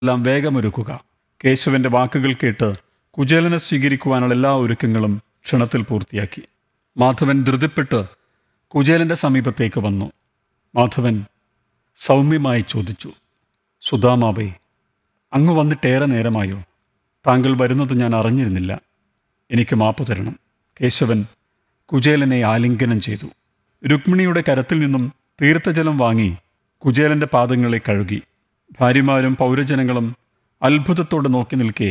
എല്ലാം വേഗമൊരുക്കുക കേശവന്റെ വാക്കുകൾ കേട്ട് കുചേലനെ സ്വീകരിക്കുവാനുള്ള എല്ലാ ഒരുക്കങ്ങളും ക്ഷണത്തിൽ പൂർത്തിയാക്കി മാധവൻ ധൃതിപ്പെട്ട് കുചേലന്റെ സമീപത്തേക്ക് വന്നു മാധവൻ സൗമ്യമായി ചോദിച്ചു സുധാമാവേ അങ്ങ് വന്നിട്ടേറെ നേരമായോ താങ്കൾ വരുന്നത് ഞാൻ അറിഞ്ഞിരുന്നില്ല എനിക്ക് മാപ്പ് തരണം കേശവൻ കുചേലനെ ആലിംഗനം ചെയ്തു രുക്മിണിയുടെ കരത്തിൽ നിന്നും തീർത്ഥജലം വാങ്ങി കുചേലന്റെ പാദങ്ങളെ കഴുകി ഭാര്യമാരും പൗരജനങ്ങളും അത്ഭുതത്തോടെ നോക്കി നിൽക്കെ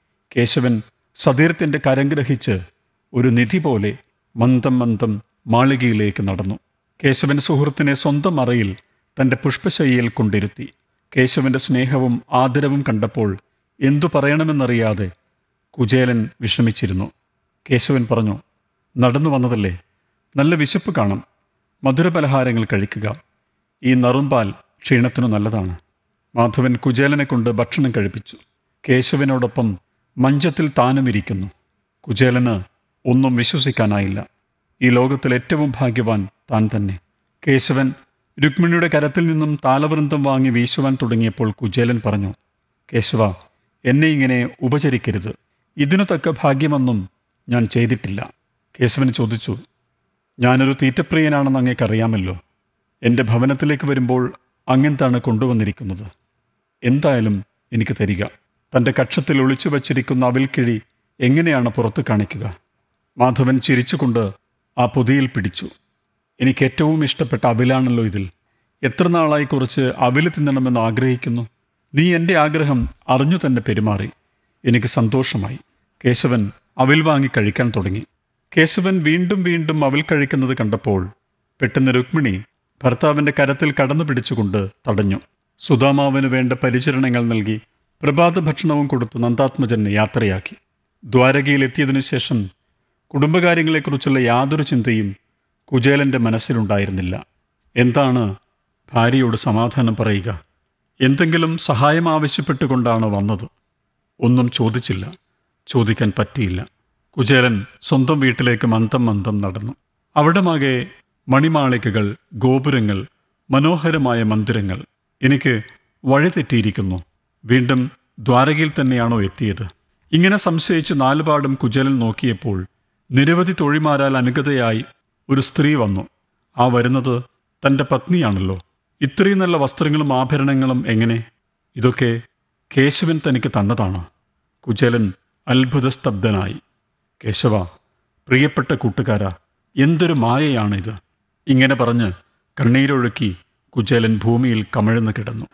കേശവൻ സതീർത്ഥന്റെ കരം ഗ്രഹിച്ച് ഒരു നിധി പോലെ മന്ദം മന്ദം മാളികയിലേക്ക് നടന്നു കേശവൻ സുഹൃത്തിനെ സ്വന്തം അറയിൽ തന്റെ പുഷ്പശയ്യയിൽ കൊണ്ടിരുത്തി കേശവന്റെ സ്നേഹവും ആദരവും കണ്ടപ്പോൾ എന്തു പറയണമെന്നറിയാതെ കുചേലൻ വിഷമിച്ചിരുന്നു കേശവൻ പറഞ്ഞു നടന്നു വന്നതല്ലേ നല്ല വിശപ്പ് കാണും മധുരപലഹാരങ്ങൾ കഴിക്കുക ഈ നറുമ്പാൽ ക്ഷീണത്തിനു നല്ലതാണ് മാധവൻ കുചേലനെ കൊണ്ട് ഭക്ഷണം കഴിപ്പിച്ചു കേശവനോടൊപ്പം മഞ്ചത്തിൽ താനുമിരിക്കുന്നു കുചേലന് ഒന്നും വിശ്വസിക്കാനായില്ല ഈ ലോകത്തിൽ ഏറ്റവും ഭാഗ്യവാൻ താൻ തന്നെ കേശവൻ രുക്മിണിയുടെ കരത്തിൽ നിന്നും താലവൃന്ദം വാങ്ങി വീശുവാൻ തുടങ്ങിയപ്പോൾ കുചേലൻ പറഞ്ഞു കേശവ എന്നെ ഇങ്ങനെ ഉപചരിക്കരുത് ഇതിനു തക്ക ഭാഗ്യമൊന്നും ഞാൻ ചെയ്തിട്ടില്ല കേശവൻ ചോദിച്ചു ഞാനൊരു തീറ്റപ്രിയനാണെന്ന് അങ്ങേക്കറിയാമല്ലോ എൻ്റെ ഭവനത്തിലേക്ക് വരുമ്പോൾ അങ്ങെന്താണ് കൊണ്ടുവന്നിരിക്കുന്നത് എന്തായാലും എനിക്ക് തരിക തൻ്റെ കക്ഷത്തിൽ ഒളിച്ചു വച്ചിരിക്കുന്ന അവിൽക്കിഴി എങ്ങനെയാണ് പുറത്ത് കാണിക്കുക മാധവൻ ചിരിച്ചുകൊണ്ട് ആ പൊതിയിൽ പിടിച്ചു എനിക്ക് ഏറ്റവും ഇഷ്ടപ്പെട്ട അവിലാണല്ലോ ഇതിൽ എത്ര നാളായി കുറച്ച് അവില് തിന്നണമെന്ന് ആഗ്രഹിക്കുന്നു നീ എൻ്റെ ആഗ്രഹം അറിഞ്ഞു തന്നെ പെരുമാറി എനിക്ക് സന്തോഷമായി കേശവൻ അവിൽ വാങ്ങി കഴിക്കാൻ തുടങ്ങി കേശവൻ വീണ്ടും വീണ്ടും അവിൽ കഴിക്കുന്നത് കണ്ടപ്പോൾ പെട്ടെന്ന് രുക്മിണി ഭർത്താവിൻ്റെ കരത്തിൽ കടന്നു പിടിച്ചുകൊണ്ട് തടഞ്ഞു സുധാമാവിന് വേണ്ട പരിചരണങ്ങൾ നൽകി പ്രഭാത ഭക്ഷണവും കൊടുത്ത് നന്ദാത്മജനെ യാത്രയാക്കി ദ്വാരകയിലെത്തിയതിനു ശേഷം കുടുംബകാര്യങ്ങളെക്കുറിച്ചുള്ള യാതൊരു ചിന്തയും കുചേലന്റെ മനസ്സിലുണ്ടായിരുന്നില്ല എന്താണ് ഭാര്യയോട് സമാധാനം പറയുക എന്തെങ്കിലും സഹായം ആവശ്യപ്പെട്ടുകൊണ്ടാണ് വന്നത് ഒന്നും ചോദിച്ചില്ല ചോദിക്കാൻ പറ്റിയില്ല കുചേലൻ സ്വന്തം വീട്ടിലേക്ക് മന്ദം മന്ദം നടന്നു അവിടമാകെ മണിമാളികകൾ ഗോപുരങ്ങൾ മനോഹരമായ മന്ദിരങ്ങൾ എനിക്ക് വഴിതെറ്റിയിരിക്കുന്നു വീണ്ടും ദ്വാരകയിൽ തന്നെയാണോ എത്തിയത് ഇങ്ങനെ സംശയിച്ച് നാലുപാടും കുചേലൻ നോക്കിയപ്പോൾ നിരവധി തൊഴിമാരാൽ അനുഗതയായി ഒരു സ്ത്രീ വന്നു ആ വരുന്നത് തൻ്റെ പത്നിയാണല്ലോ ഇത്രയും നല്ല വസ്ത്രങ്ങളും ആഭരണങ്ങളും എങ്ങനെ ഇതൊക്കെ കേശവൻ തനിക്ക് തന്നതാണ് കുചേലൻ അത്ഭുതസ്തബ്ധനായി കേശവ പ്രിയപ്പെട്ട കൂട്ടുകാരാ എന്തൊരു മായയാണിത് ഇങ്ങനെ പറഞ്ഞ് കണ്ണീരൊഴുക്കി കുചേലൻ ഭൂമിയിൽ കമിഴ്ന്നു കിടന്നു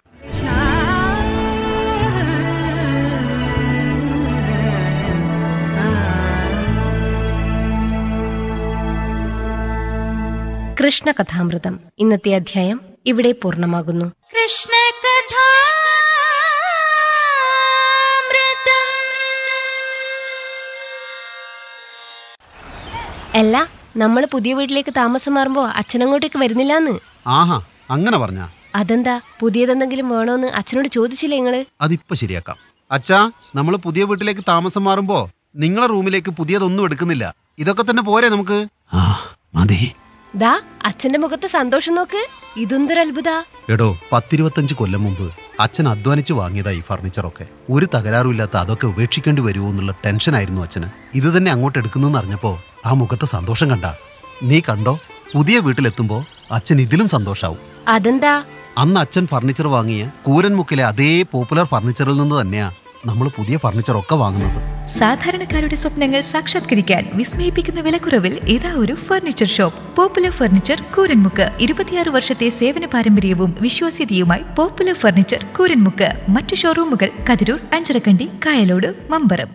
കൃഷ്ണകഥാമൃതം ഇന്നത്തെ അധ്യായം ഇവിടെ പൂർണ്ണമാകുന്നു കൃഷ്ണ അല്ല നമ്മൾ പുതിയ വീട്ടിലേക്ക് താമസം മാറുമ്പോ അച്ഛനങ്ങോട്ടേക്ക് വരുന്നില്ലാന്ന് ആഹാ അങ്ങനെ പറഞ്ഞ അതെന്താ പുതിയതെന്തെങ്കിലും വേണോന്ന് അച്ഛനോട് ചോദിച്ചില്ലേ നിങ്ങള് അതിപ്പോ ശരിയാക്കാം അച്ഛാ നമ്മൾ പുതിയ വീട്ടിലേക്ക് താമസം മാറുമ്പോ നിങ്ങളെ റൂമിലേക്ക് പുതിയതൊന്നും എടുക്കുന്നില്ല ഇതൊക്കെ തന്നെ പോരെ നമുക്ക് ആ മതി ദാ അച്ഛന്റെ മുഖത്ത് സന്തോഷം നോക്ക് ഇതെന്തൊരു അത്ഭുത എടോ പത്തിരുപത്തഞ്ച് കൊല്ലം മുമ്പ് അച്ഛൻ അധ്വാനിച്ച് വാങ്ങിയതാ ഈ ഫർണിച്ചറൊക്കെ ഒരു തകരാറുമില്ലാത്ത അതൊക്കെ ഉപേക്ഷിക്കേണ്ടി വരുമോ എന്നുള്ള ടെൻഷനായിരുന്നു അച്ഛന് ഇത് തന്നെ അങ്ങോട്ട് എടുക്കുന്നെന്ന് അറിഞ്ഞപ്പോ ആ മുഖത്തെ സന്തോഷം കണ്ട നീ കണ്ടോ പുതിയ വീട്ടിലെത്തുമ്പോ അച്ഛൻ ഇതിലും സന്തോഷാവും അതെന്താ അന്ന് അച്ഛൻ ഫർണിച്ചർ വാങ്ങിയ കൂരൻമുക്കിലെ അതേ പോപ്പുലർ ഫർണിച്ചറിൽ നിന്ന് തന്നെയാ നമ്മൾ പുതിയ ഫർണിച്ചറൊക്കെ വാങ്ങുന്നത് സാധാരണക്കാരുടെ സ്വപ്നങ്ങൾ സാക്ഷാത്കരിക്കാൻ വിസ്മയിപ്പിക്കുന്ന വിലക്കുറവിൽ ഇതാ ഒരു furniture shop popular furniture Kooranmukku ഇരുപത്തിയാറ് വർഷത്തെ സേവന പാരമ്പര്യവും വിശ്വാസ്യതയുമായി പോപ്പുലർ ഫർണിച്ചർ കൂരൻമുക്ക് മറ്റു ഷോറൂമുകൾ കതിരൂർ അഞ്ചരക്കണ്ടി കായലോട് മമ്പറം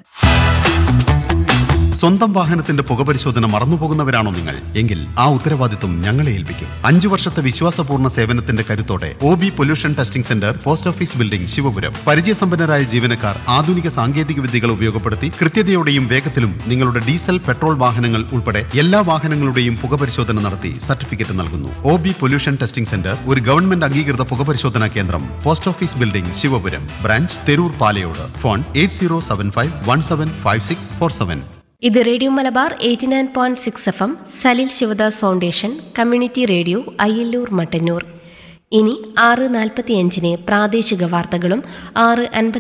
സ്വന്തം വാഹനത്തിന്റെ പുകപരിശോധന മറന്നുപോകുന്നവരാണോ നിങ്ങൾ എങ്കിൽ ആ ഉത്തരവാദിത്വം ഞങ്ങളെ ഏൽപ്പിക്കും അഞ്ചു വർഷത്തെ വിശ്വാസപൂർണ്ണ സേവനത്തിന്റെ കരുത്തോടെ O B pollution testing centre post office building Sivapuram പരിചയസമ്പന്നരായ ജീവനക്കാർ ആധുനിക സാങ്കേതിക വിദ്യകൾ ഉപയോഗപ്പെടുത്തി കൃത്യതയോടെയും വേഗത്തിലും നിങ്ങളുടെ ഡീസൽ പെട്രോൾ വാഹനങ്ങൾ ഉൾപ്പെടെ എല്ലാ വാഹനങ്ങളുടെയും പുകപരിശോധന നടത്തി സർട്ടിഫിക്കറ്റ് നൽകുന്നു O B pollution testing centre ഒരു ഗവൺമെന്റ് അംഗീകൃത പുകപരിശോധനാ കേന്ദ്രം post office building Sivapuram branch Theroor Palayode phone eight zero seven five one seven five six four seven ഇത് radio Malabar eighty nine point six F M Salil Sivadas foundation community radio Ayyalloor Mattannur ഇനി ആറ് നാൽപ്പത്തിയഞ്ചിന് പ്രാദേശിക വാർത്തകളും ആറ് അൻപത്തി